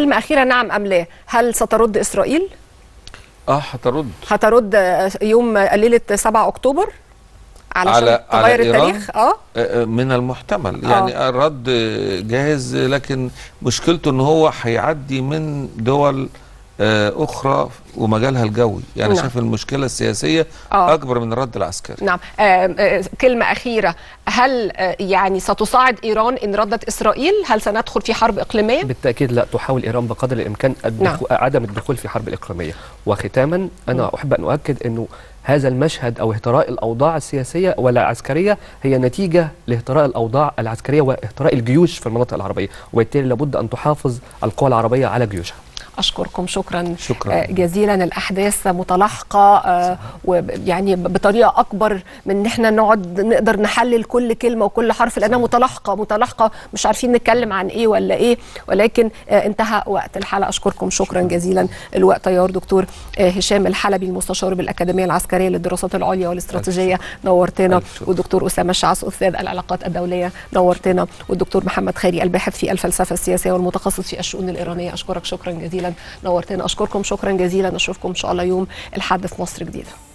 كلمه اخيره نعم ام لا هل سترد اسرائيل اه هترد هترد آه، يوم آه، ليله 7 اكتوبر علشان على على تغير إيران؟ التاريخ اه آه، من المحتمل يعني الرد جاهز لكن مشكلته ان هو هيعدي من دول آه، اخرى ومجالها الجوي يعني نعم. شايف المشكله السياسيه آه. اكبر من الرد العسكري نعم آه، آه، كلمة أخيرة هل آه، يعني ستصاعد إيران إن ردت إسرائيل هل سندخل في حرب إقليمية؟ بالتاكيد لا تحاول ايران بقدر الامكان الدخو... عدم الدخول في حرب الاقليميه وختاما انا احب ان اؤكد انه هذا المشهد او اهتراء الاوضاع السياسيه والعسكريه هي نتيجه لاهتراء الاوضاع العسكريه واهتراء الجيوش في المناطق العربيه وبالتالي لابد ان تحافظ القوى العربيه على جيوشها أشكركم شكرا شكراً. آه، جزيلا الأحداث متلاحقة آه، ويعني بطريقة أكبر من إن إحنا نقعد نقدر نحلل كل كلمة وكل حرف لأنها متلاحقة متلاحقة مش عارفين نتكلم عن إيه ولا إيه ولكن آه، انتهى وقت الحلقة أشكركم شكرا جزيلا الوقت طيار دكتور آه، هشام الحلبي المستشار بالأكاديمية العسكرية للدراسات العليا والاستراتيجية نورتنا ألف شكر. والدكتور أسامة الشعث أستاذ العلاقات الدولية نورتنا والدكتور محمد خيري الباحث في الفلسفة السياسية والمتخصص في الشؤون الإيرانية أشكرك شكرا جزيلا نورتنا أشكركم شكرا جزيلا أشوفكم إن شاء الله يوم الحد في مصر جديدة